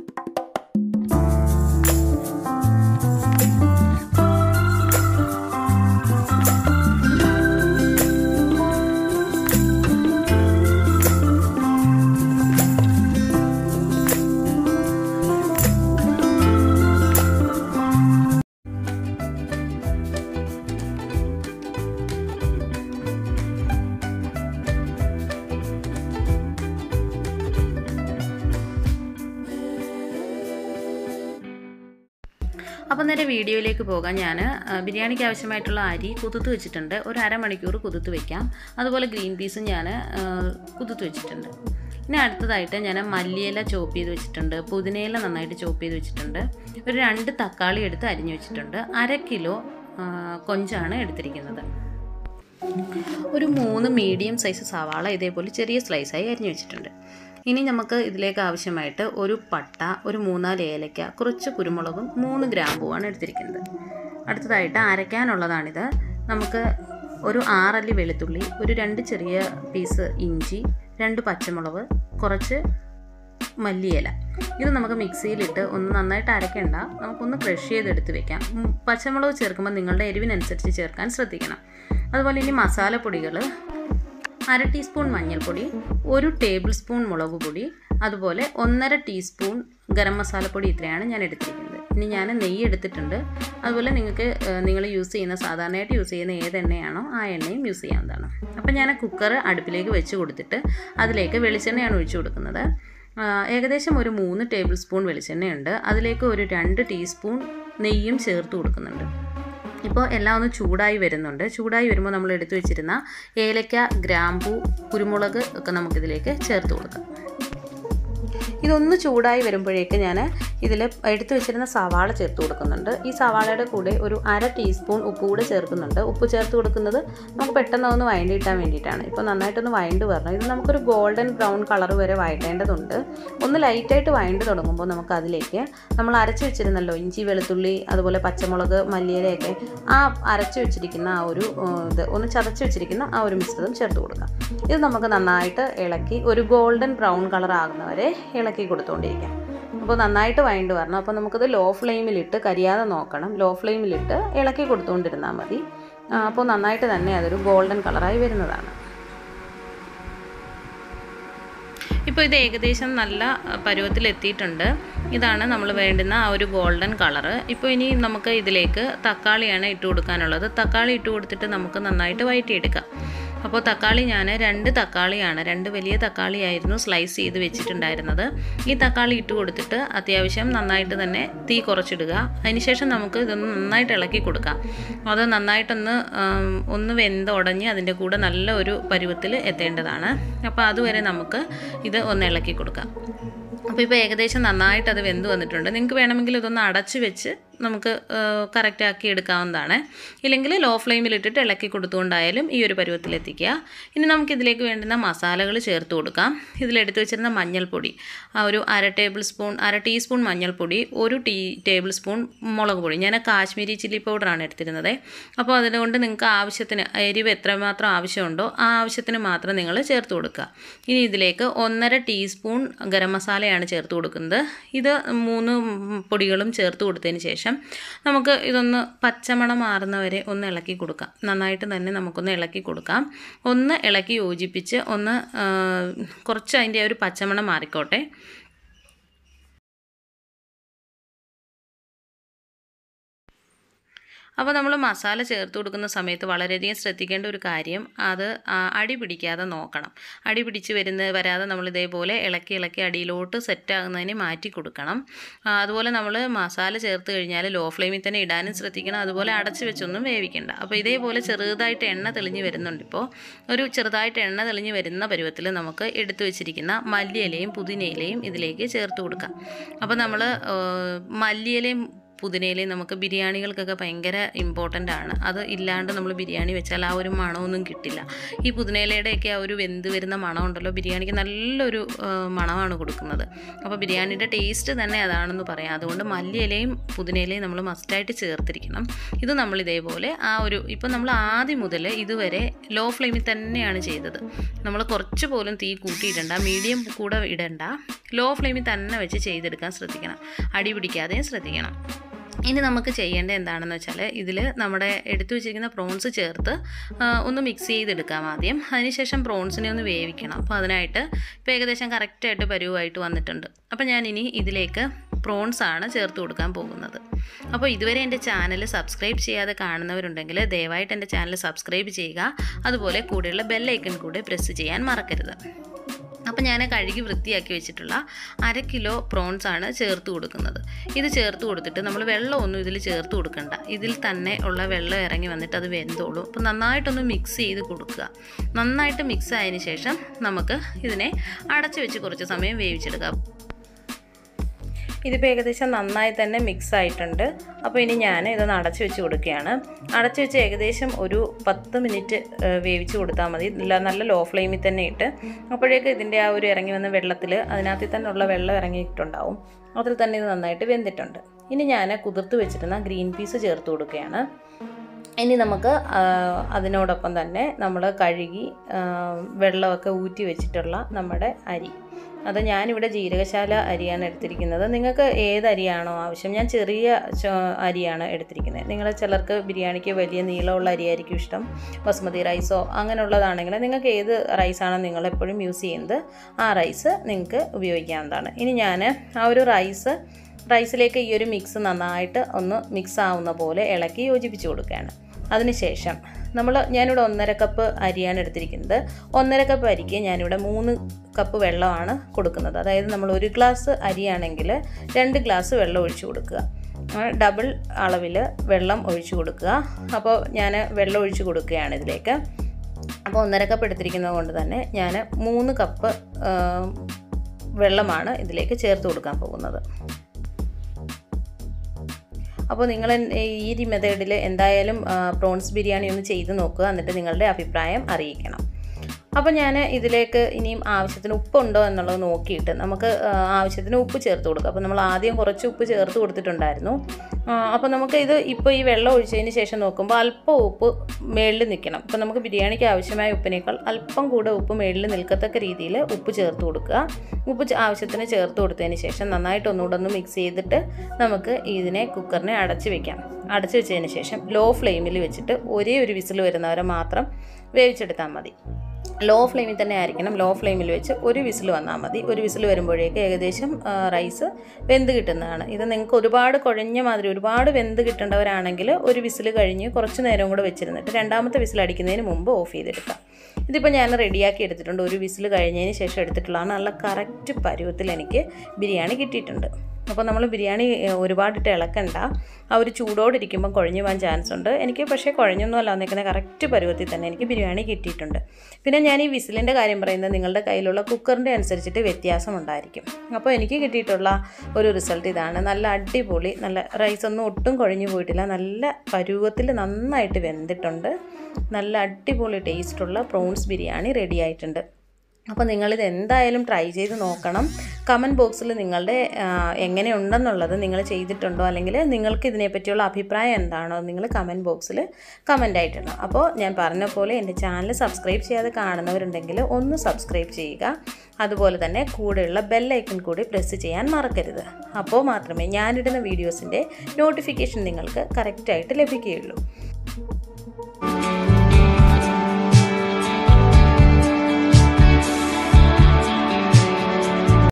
അപ്പോൾ നേരെ വീഡിയോയിലേക്ക് പോകാം ഞാൻ ബിരിയാണിക്ക് ആവശ്യമായിട്ടുള്ള അരി കുതിർത്ത് വെച്ചിട്ടുണ്ട് ഒരു അരമണിക്കൂർ കുതിർത്ത് വെക്കാം അതുപോലെ ഗ്രീൻ പീസും ഞാൻ കുതിർത്ത് വെച്ചിട്ടുണ്ട് ഇനി അടുത്തതായിട്ട് ഞാൻ മല്ലിയില ചോപ്പ് ചെയ്ത് വെച്ചിട്ടുണ്ട് പുതിനയില നന്നായിട്ട് ചോപ്പ് ചെയ്ത് വെച്ചിട്ടുണ്ട് ഒരു രണ്ട് തക്കാളി എടുത്ത് അരിഞ്ഞു വെച്ചിട്ടുണ്ട് അര കിലോ ആ, കൊഞ്ചാണ് എടുത്തിരിക്കുന്നത് ഒരു മൂന്ന് മീഡിയം സൈസ് സവാള ഇതേപോലെ ചെറിയ സ്ലൈസായി അരിഞ്ഞു വെച്ചിട്ടുണ്ട് ഇനി നമുക്ക് ഇതിലേക്ക് ആവശ്യമായിട്ട് ഒരു പട്ട ഒരു മൂന്നാല് ഏലക്ക കുറച്ച് കുരുമുളകും മൂന്ന് ഗ്രാമ്പുമാണ് എടുത്തിരിക്കുന്നത് അടുത്തതായിട്ട് അരയ്ക്കാനുള്ളതാണിത് നമുക്ക് ഒരു ആറല്ലി വെളുത്തുള്ളി ഒരു രണ്ട് ചെറിയ പീസ് ഇഞ്ചി രണ്ട് പച്ചമുളക് കുറച്ച് മല്ലിയില ഇത് നമുക്ക് മിക്സിയിലിട്ട് ഒന്ന് നന്നായിട്ട് അരയ്ക്കണ്ട നമുക്കൊന്ന് ക്രഷ് ചെയ്തെടുത്ത് വെക്കാം ഉം, പച്ചമുളക് ചേർക്കുമ്പോൾ നിങ്ങളുടെ എരിവിനനുസരിച്ച് ചേർക്കാൻ ശ്രദ്ധിക്കണം അതുപോലെ ഇനി മസാലപ്പൊടികൾ അര ടീസ്പൂൺ മഞ്ഞൾപ്പൊടി ഒരു ടേബിൾ സ്പൂൺ മുളക് പൊടി അതുപോലെ ഒന്നര ടീസ്പൂൺ ഗരം മസാലപ്പൊടി ഇത്രയാണ് ഞാൻ എടുത്തിരിക്കുന്നത് ഇനി ഞാൻ നെയ്യ് എടുത്തിട്ടുണ്ട് അതുപോലെ നിങ്ങൾക്ക് നിങ്ങൾ യൂസ് ചെയ്യുന്ന സാധാരണയായിട്ട് യൂസ് ചെയ്യുന്ന ഏത് എണ്ണയാണോ ആ എണ്ണയും യൂസ് ചെയ്യാവുന്നതാണ് അപ്പോൾ ഞാൻ കുക്കർ അടുപ്പിലേക്ക് വെച്ച് കൊടുത്തിട്ട് അതിലേക്ക് വെളിച്ചെണ്ണയാണ് ഒഴിച്ചു കൊടുക്കുന്നത് ആ, ഏകദേശം ഒരു മൂന്ന് ടേബിൾ സ്പൂൺ വെളിച്ചെണ്ണയുണ്ട് അതിലേക്ക് ഒരു രണ്ട് ടീസ്പൂൺ നെയ്യും ചേർത്ത് കൊടുക്കുന്നുണ്ട് ഇപ്പോൾ എല്ലാം ഒന്ന് ചൂടായി വരുന്നുണ്ട് ചൂടായി വരുമ്പോൾ നമ്മൾ എടുത്തു വെച്ചിരുന്ന ഏലക്ക ഗ്രാമ്പൂ കുരുമുളക് ഒക്കെ നമുക്കിതിലേക്ക് ചേർത്ത് കൊടുക്കാം ഇതൊന്ന് ചൂടായി വരുമ്പോഴേക്ക് ഞാൻ ഇതിൽ എടുത്തു വെച്ചിരുന്ന സവാള ചേർത്ത് കൊടുക്കുന്നുണ്ട് ഈ സവാളയുടെ കൂടെ ഒരു അര ടീസ്പൂൺ ഉപ്പ് കൂടെ ചേർക്കുന്നുണ്ട് ഉപ്പ് ചേർത്ത് കൊടുക്കുന്നത് നമുക്ക് പെട്ടെന്ന് ഒന്ന് വഴണ്ടി കിട്ടാൻ വേണ്ടിയിട്ടാണ് ഇപ്പോൾ നന്നായിട്ടൊന്ന് വഴണ്ട് വരണം ഇത് നമുക്കൊരു ഗോൾഡൻ ബ്രൗൺ കളർ വരെ വഴറ്റേണ്ടതുണ്ട് ഒന്ന് ലൈറ്റായിട്ട് വഴണ്ട് തുടങ്ങുമ്പോൾ നമുക്ക് അതിലേക്ക് നമ്മൾ അരച്ച് വെച്ചിരുന്നല്ലോ ഇഞ്ചി വെളുത്തുള്ളി അതുപോലെ പച്ചമുളക് മല്ലിയിലയൊക്കെ ആ അരച്ച് വെച്ചിരിക്കുന്ന ആ ഒരു ഏഹ്, ഇത് ഒന്ന് ചതച്ച് വെച്ചിരിക്കുന്ന ആ ഒരു മിശ്രിതം ചേർത്ത് കൊടുക്കാം ഇത് നമുക്ക് നന്നായിട്ട് ഇളക്കി ഒരു ഗോൾഡൻ ബ്രൗൺ കളർ ആകുന്നവരെ ഇളക്കി കൊടുത്തുകൊണ്ടിരിക്കാം അപ്പോൾ നന്നായിട്ട് വഴണ്ട് വരണം അപ്പോൾ നമുക്കത് ലോ ഫ്ലെയിമിലിട്ട് കരിയാതെ നോക്കണം ലോ ഫ്ലെയിമിലിട്ട് ഇളക്കി കൊടുത്തുകൊണ്ടിരുന്നാൽ മതി ആ, അപ്പോൾ നന്നായിട്ട് തന്നെ അതൊരു ഗോൾഡൻ കളറായി വരുന്നതാണ് ഇപ്പോൾ ഇത് ഏകദേശം നല്ല പരുവത്തിലെത്തിയിട്ടുണ്ട് ഇതാണ് നമ്മൾ വേണ്ടുന്ന ആ ഒരു ഗോൾഡൻ കളറ് ഇപ്പോൾ ഇനി നമുക്ക് ഇതിലേക്ക് തക്കാളിയാണ് ഇട്ട് കൊടുക്കാനുള്ളത് തക്കാളി ഇട്ട് കൊടുത്തിട്ട് നമുക്ക് നന്നായിട്ട് വഴറ്റിയെടുക്കാം അപ്പോൾ തക്കാളി ഞാൻ രണ്ട് തക്കാളിയാണ് രണ്ട് വലിയ തക്കാളിയായിരുന്നു സ്ലൈസ് ചെയ്ത് വെച്ചിട്ടുണ്ടായിരുന്നത് ഈ തക്കാളി ഇട്ട് കൊടുത്തിട്ട് അത്യാവശ്യം നന്നായിട്ട് തന്നെ തീ കുറച്ചിടുക അതിനുശേഷം നമുക്ക് ഇതൊന്ന് നന്നായിട്ട് ഇളക്കി കൊടുക്കാം അത് നന്നായിട്ടൊന്ന് ആം, ഒന്ന് വെന്ത് ഉടഞ്ഞ് അതിൻ്റെ കൂടെ നല്ല ഒരു പരുവത്തിൽ എത്തേണ്ടതാണ് അപ്പോൾ അതുവരെ നമുക്ക് ഇത് ഒന്ന് ഇളക്കി കൊടുക്കാം അപ്പോൾ ഇപ്പോൾ ഏകദേശം നന്നായിട്ട് അത് വെന്ത് വന്നിട്ടുണ്ട് നിങ്ങൾക്ക് വേണമെങ്കിൽ ഇതൊന്ന് അടച്ച് വെച്ച് നമുക്ക് കറക്റ്റ് ആക്കി എടുക്കാവുന്നതാണ് ഇല്ലെങ്കിൽ ലോ ഫ്ലെയിമിലിട്ടിട്ട് ഇളക്കി കൊടുത്തുകൊണ്ടായാലും ഈ ഒരു പരുവത്തിലെത്തിക്കുക ഇനി നമുക്ക് ഇതിലേക്ക് വേണ്ടുന്ന മസാലകൾ ചേർത്ത് കൊടുക്കാം ഇതിലെടുത്ത് വെച്ചിരുന്ന മഞ്ഞൾപ്പൊടി ആ ഒരു അര ടേബിൾ സ്പൂൺ അര ടീസ്പൂൺ മഞ്ഞൾപ്പൊടി ഒരു ടീ ടേബിൾ സ്പൂൺ മുളക് പൊടി ഞാൻ കാശ്മീരി ചില്ലി പൗഡറാണ് എടുത്തിരുന്നത് അപ്പോൾ അതുകൊണ്ട് നിങ്ങൾക്ക് ആവശ്യത്തിന് എരിവ് എത്രമാത്രം ആവശ്യമുണ്ടോ ആ ആവശ്യത്തിന് മാത്രം നിങ്ങൾ ചേർത്ത് കൊടുക്കുക ഇനി ഇതിലേക്ക് ഒന്നര ടീസ്പൂൺ ഗരം മസാലയാണ് ചേർത്ത് കൊടുക്കുന്നത് ഇത് മൂന്ന് പൊടികളും ചേർത്ത് കൊടുത്തതിന് ശേഷം നമുക്ക് ഇതൊന്ന് പച്ചമണം മാറുന്നവരെ ഒന്ന് ഇളക്കി കൊടുക്കാം നന്നായിട്ട് തന്നെ നമുക്കൊന്ന് ഇളക്കി കൊടുക്കാം ഒന്ന് ഇളക്കി യോജിപ്പിച്ച് ഒന്ന് ആ, കുറച്ച് അതിൻ്റെ ആ ഒരു പച്ചമണം മാറിക്കോട്ടെ അപ്പോൾ നമ്മൾ മസാല ചേർത്ത് കൊടുക്കുന്ന സമയത്ത് വളരെയധികം ശ്രദ്ധിക്കേണ്ട ഒരു കാര്യം അത് ആ, അടി പിടിക്കാതെ നോക്കണം അടി പിടിച്ച് വരുന്ന വരാതെ നമ്മൾ ഇതേപോലെ ഇളക്കി ഇളക്കി അടിയിലോട്ട് സെറ്റ് ആകുന്നതിന് മാറ്റി കൊടുക്കണം ആ, അതുപോലെ നമ്മൾ മസാല ചേർത്ത് കഴിഞ്ഞാൽ ലോ ഫ്ലെയിമിൽ തന്നെ ഇടാനും ശ്രദ്ധിക്കണം അതുപോലെ അടച്ച് വെച്ചൊന്നും വേവിക്കണ്ട അപ്പോൾ ഇതേപോലെ ചെറുതായിട്ട് എണ്ണ തെളിഞ്ഞ് വരുന്നുണ്ട് ഇപ്പോൾ ഒരു ചെറുതായിട്ട് എണ്ണ തെളിഞ്ഞ് വരുന്ന പരുവത്തിൽ നമുക്ക് എടുത്തു വെച്ചിരിക്കുന്ന മല്ലിയിലയും പുതിനയിലയും ഇതിലേക്ക് ചേർത്ത് കൊടുക്കാം അപ്പോൾ നമ്മൾ മല്ലിയിലയും പുതിനയിലയും നമുക്ക് ബിരിയാണികൾക്കൊക്കെ ഭയങ്കര ഇമ്പോർട്ടൻ്റ് ആണ് അത് ഇല്ലാണ്ട് നമ്മൾ ബിരിയാണി വെച്ചാൽ ആ ഒരു മണമൊന്നും കിട്ടില്ല ഈ പുതിനയിലയുടെയൊക്കെ ആ ഒരു വെന്ത് വരുന്ന മണം ഉണ്ടല്ലോ ബിരിയാണിക്ക് നല്ലൊരു ആ, മണമാണ് കൊടുക്കുന്നത് അപ്പോൾ ബിരിയാണിയുടെ ടേസ്റ്റ് തന്നെ അതാണെന്ന് പറയാം അതുകൊണ്ട് മല്ലിയിലയും പുതിനയിലയും നമ്മൾ മസ്റ്റായിട്ട് ചേർത്തിരിക്കണം ഇത് നമ്മൾ ഇതേപോലെ ആ ഒരു ഇപ്പം നമ്മൾ ആദ്യം മുതൽ ഇതുവരെ ലോ ഫ്ലെയിമിൽ തന്നെയാണ് ചെയ്തത് നമ്മൾ കുറച്ച് പോലും തീ കൂട്ടിയിടണ്ട മീഡിയം കൂടെ ഇടണ്ട ലോ ഫ്ലെയിമിൽ തന്നെ വെച്ച് ചെയ്തെടുക്കാൻ ശ്രദ്ധിക്കണം അടി പിടിക്കാതെയും ശ്രദ്ധിക്കണം ഇനി നമുക്ക് ചെയ്യേണ്ടത് എന്താണെന്ന് വെച്ചാൽ ഇതിൽ നമ്മുടെ എടുത്തു വെച്ചിരിക്കുന്ന പ്രോൺസ് ചേർത്ത് ആ, ഒന്ന് മിക്സ് ചെയ്തെടുക്കാം ആദ്യം അതിനുശേഷം പ്രോൺസിനെ ഒന്ന് വേവിക്കണം അപ്പോൾ അതിനായിട്ട് ഇപ്പോൾ ഏകദേശം കറക്റ്റായിട്ട് പരുവായിട്ട് വന്നിട്ടുണ്ട് അപ്പോൾ ഞാൻ ഇനി ഇതിലേക്ക് പ്രോൺസ് ആണ് ചേർത്ത് കൊടുക്കാൻ പോകുന്നത് അപ്പോൾ ഇതുവരെ എൻ്റെ ചാനൽ സബ്സ്ക്രൈബ് ചെയ്യാതെ കാണുന്നവരുണ്ടെങ്കിൽ ദയവായിട്ട് എൻ്റെ ചാനൽ സബ്സ്ക്രൈബ് ചെയ്യുക അതുപോലെ കൂടെയുള്ള ബെല്ലൈക്കൺ കൂടെ പ്രസ് ചെയ്യാൻ മറക്കരുത് അപ്പോൾ ഞാൻ കഴുകി വൃത്തിയാക്കി വെച്ചിട്ടുള്ള അര കിലോ പ്രോൺസ് ആണ് ചേർത്ത് കൊടുക്കുന്നത് ഇത് ചേർത്ത് കൊടുത്തിട്ട് നമ്മൾ വെള്ളമൊന്നും ഇതിൽ ചേർത്ത് കൊടുക്കണ്ട ഇതിൽ തന്നെ ഉള്ള വെള്ളം ഇറങ്ങി വന്നിട്ട് അത് വെന്തോളും അപ്പോൾ നന്നായിട്ടൊന്ന് മിക്സ് ചെയ്ത് കൊടുക്കുക നന്നായിട്ട് മിക്സ് ആയതിന് ശേഷം നമുക്ക് ഇതിനെ അടച്ചു വെച്ച് കുറച്ച് സമയം വേവിച്ചെടുക്കാം ഇതിപ്പോൾ ഏകദേശം നന്നായി തന്നെ മിക്സ് ആയിട്ടുണ്ട് അപ്പോൾ ഇനി ഞാൻ ഇതൊന്ന് അടച്ചു വെച്ച് കൊടുക്കുകയാണ് അടച്ചു വെച്ച് ഏകദേശം ഒരു പത്ത് മിനിറ്റ് ഏഹ്, വേവിച്ച് കൊടുത്താൽ മതി നല്ല നല്ല ലോ ഫ്ലെയിമിൽ തന്നെ ഇട്ട് അപ്പോഴേക്ക് ഇതിൻ്റെ ആ ഒരു ഇറങ്ങി വന്ന വെള്ളത്തിൽ അതിനകത്തിൽ തന്നെ ഉള്ള വെള്ളം ഇറങ്ങിയിട്ടുണ്ടാവും അതിൽ തന്നെ ഇത് നന്നായിട്ട് വെന്തിട്ടുണ്ട് ഇനി ഞാൻ കുതിർത്ത് വെച്ചിരുന്ന ഗ്രീൻ പീസ് ചേർത്ത് കൊടുക്കുകയാണ് ഇനി നമുക്ക് ആ, അതിനോടൊപ്പം തന്നെ നമ്മൾ കഴുകി ആ, വെള്ളമൊക്കെ ഊറ്റി വെച്ചിട്ടുള്ള നമ്മുടെ അരി അത് ഞാനിവിടെ ജീരകശാല അരിയാണ് എടുത്തിരിക്കുന്നത് നിങ്ങൾക്ക് ഏത് അരിയാണോ ആവശ്യം ഞാൻ ചെറിയ ചോ- അരിയാണ് എടുത്തിരിക്കുന്നത് നിങ്ങൾ ചിലർക്ക് ബിരിയാണിക്ക് വലിയ നീളമുള്ള അരിയായിരിക്കും ഇഷ്ടം ബസ്മതി റൈസോ അങ്ങനെയുള്ളതാണെങ്കിൽ നിങ്ങൾക്ക് ഏത് റൈസാണോ നിങ്ങൾ എപ്പോഴും യൂസ് ചെയ്യുന്നത് ആ റൈസ് നിങ്ങൾക്ക് ഉപയോഗിക്കാവുന്നതാണ് ഇനി ഞാൻ ആ ഒരു റൈസ് റൈസിലേക്ക് ഈ ഒരു മിക്സ് നന്നായിട്ട് ഒന്ന് മിക്സ് ആവുന്ന പോലെ ഇളക്കി യോജിപ്പിച്ച് കൊടുക്കുകയാണ് അതിനുശേഷം നമ്മൾ ഞാനിവിടെ ഒന്നര കപ്പ് അരിയാണ് എടുത്തിരിക്കുന്നത് ഒന്നര കപ്പ് അരിക്ക് ഞാനിവിടെ മൂന്ന് കപ്പ് വെള്ളമാണ് കൊടുക്കുന്നത് അതായത് നമ്മൾ ഒരു ഗ്ലാസ് അരിയാണെങ്കിൽ രണ്ട് ഗ്ലാസ് വെള്ളം ഒഴിച്ചു കൊടുക്കുക ആ, ഡബിൾ അളവിൽ വെള്ളം ഒഴിച്ചു കൊടുക്കുക അപ്പോൾ ഞാൻ വെള്ളം ഒഴിച്ചു കൊടുക്കുകയാണ് ഇതിലേക്ക് അപ്പോൾ ഒന്നര കപ്പ് എടുത്തിരിക്കുന്നത് കൊണ്ട് തന്നെ ഞാൻ മൂന്ന് കപ്പ് ആ, വെള്ളമാണ് ഇതിലേക്ക് ചേർത്ത് കൊടുക്കാൻ പോകുന്നത് അപ്പോൾ നിങ്ങൾ ഈ ഒരു മെത്തേഡിൽ എന്തായാലും ആ, പ്രോൺസ് ബിരിയാണി ഒന്ന് ചെയ്ത് നോക്കുക എന്നിട്ട് നിങ്ങളുടെ അഭിപ്രായം അറിയിക്കണം അപ്പോൾ ഞാൻ ഇതിലേക്ക് ഇനിയും ആവശ്യത്തിന് ഉപ്പുണ്ടോ എന്നുള്ളത് നോക്കിയിട്ട് നമുക്ക് ആ, ആവശ്യത്തിന് ഉപ്പ് ചേർത്ത് കൊടുക്കുക അപ്പോൾ നമ്മൾ ആദ്യം കുറച്ച് ഉപ്പ് ചേർത്ത് കൊടുത്തിട്ടുണ്ടായിരുന്നു ആ, അപ്പോൾ നമുക്ക് ഇത് ഇപ്പോൾ ഈ വെള്ളം ഒഴിച്ചതിന് ശേഷം നോക്കുമ്പോൾ അല്പം ഉപ്പ് മേളിൽ നിൽക്കണം ഇപ്പോൾ നമുക്ക് ബിരിയാണിക്ക് ആവശ്യമായ ഉപ്പിനേക്കാൾ അല്പം കൂടെ ഉപ്പ് മേളിൽ നിൽക്കത്തക്ക രീതിയിൽ ഉപ്പ് ചേർത്ത് കൊടുക്കുക ഉപ്പ് ചെ- ആവശ്യത്തിന് ചേർത്ത് കൊടുത്തതിന് ശേഷം നന്നായിട്ട് ഒന്നുകൂടെ ഒന്ന് മിക്സ് ചെയ്തിട്ട് നമുക്ക് ഇതിനെ കുക്കറിനെ അടച്ച് വെക്കാം അടച്ച് വെച്ചതിന് ശേഷം ലോ ഫ്ലെയിമിൽ വെച്ചിട്ട് ഒരേ ഒരു വിസിൽ വരുന്നവരെ മാത്രം വേവിച്ചെടുത്താൽ മതി ലോ ഫ്ലെയിമിൽ തന്നെ ആയിരിക്കണം ലോ ഫ്ലെയിമിൽ വെച്ച് ഒരു വിസിൽ വന്നാൽ മതി ഒരു വിസിൽ വരുമ്പോഴേക്ക് ഏകദേശം ആ, റൈസ് വെന്ത് കിട്ടുന്നതാണ് ഇത് നിങ്ങൾക്ക് ഒരുപാട് കുഴഞ്ഞ മാതിരി ഒരുപാട് വെന്ത് കിട്ടേണ്ടവരാണെങ്കിൽ ഒരു വിസിൽ കഴിഞ്ഞ് കുറച്ച് നേരം കൂടെ വെച്ചിരുന്നിട്ട് രണ്ടാമത്തെ വിസിൽ അടിക്കുന്നതിന് മുമ്പ് ഓഫ് ചെയ്തെടുക്കാം ഇതിപ്പോൾ ഞാൻ റെഡിയാക്കി എടുത്തിട്ടുണ്ട് ഒരു വിസിൽ കഴിഞ്ഞതിന് ശേഷം എടുത്തിട്ടുള്ളതാണ് നല്ല കറക്റ്റ് പരുവത്തിൽ എനിക്ക് ബിരിയാണി കിട്ടിയിട്ടുണ്ട് അപ്പോൾ നമ്മൾ ബിരിയാണി ഏഹ്, ഒരുപാടിട്ട് ഇളക്കണ്ട ആ ഒരു ചൂടോടിരിക്കുമ്പോൾ കുഴഞ്ഞു പോകാൻ ചാൻസ് ഉണ്ട് എനിക്ക് പക്ഷേ കുഴഞ്ഞൊന്നും അല്ല വന്നേക്കുന്നത് കറക്റ്റ് പരുവത്തിൽ തന്നെ എനിക്ക് ബിരിയാണി കിട്ടിയിട്ടുണ്ട് പിന്നെ ഞാൻ ഈ വിസിലിൻ്റെ കാര്യം പറയുന്നത് നിങ്ങളുടെ കയ്യിലുള്ള കുക്കറിൻ്റെ അനുസരിച്ചിട്ട് വ്യത്യാസം ഉണ്ടായിരിക്കും അപ്പോൾ എനിക്ക് കിട്ടിയിട്ടുള്ള ഒരു റിസൾട്ട് ഇതാണ് നല്ല അടിപൊളി നല്ല റൈസ് ഒന്നും ഒട്ടും കുഴഞ്ഞു പോയിട്ടില്ല നല്ല പരുവത്തിൽ നന്നായിട്ട് വെന്തിട്ടുണ്ട് നല്ല അടിപൊളി ടേസ്റ്റുള്ള പ്രോൺസ് ബിരിയാണി റെഡി ആയിട്ടുണ്ട് അപ്പോൾ നിങ്ങളിത് എന്തായാലും ട്രൈ ചെയ്ത് നോക്കണം കമൻറ്റ് ബോക്സിൽ നിങ്ങളുടെ ആ, എങ്ങനെയുണ്ടെന്നുള്ളത് നിങ്ങൾ ചെയ്തിട്ടുണ്ടോ അല്ലെങ്കിൽ നിങ്ങൾക്ക് ഇതിനെപ്പറ്റിയുള്ള അഭിപ്രായം എന്താണോ നിങ്ങൾ കമൻറ്റ് ബോക്സിൽ കമൻ്റ് ആയിട്ടിടണം അപ്പോൾ ഞാൻ പറഞ്ഞ പോലെ എൻ്റെ ചാനൽ സബ്സ്ക്രൈബ് ചെയ്യാതെ കാണുന്നവരുണ്ടെങ്കിൽ ഒന്ന് സബ്സ്ക്രൈബ് ചെയ്യുക അതുപോലെ തന്നെ കൂടെയുള്ള ബെല്ലൈക്കൺ കൂടി പ്രസ് ചെയ്യാൻ മറക്കരുത് അപ്പോൾ മാത്രമേ ഞാനിടുന്ന വീഡിയോസിൻ്റെ നോട്ടിഫിക്കേഷൻ നിങ്ങൾക്ക് കറക്റ്റായിട്ട് ലഭിക്കുകയുള്ളൂ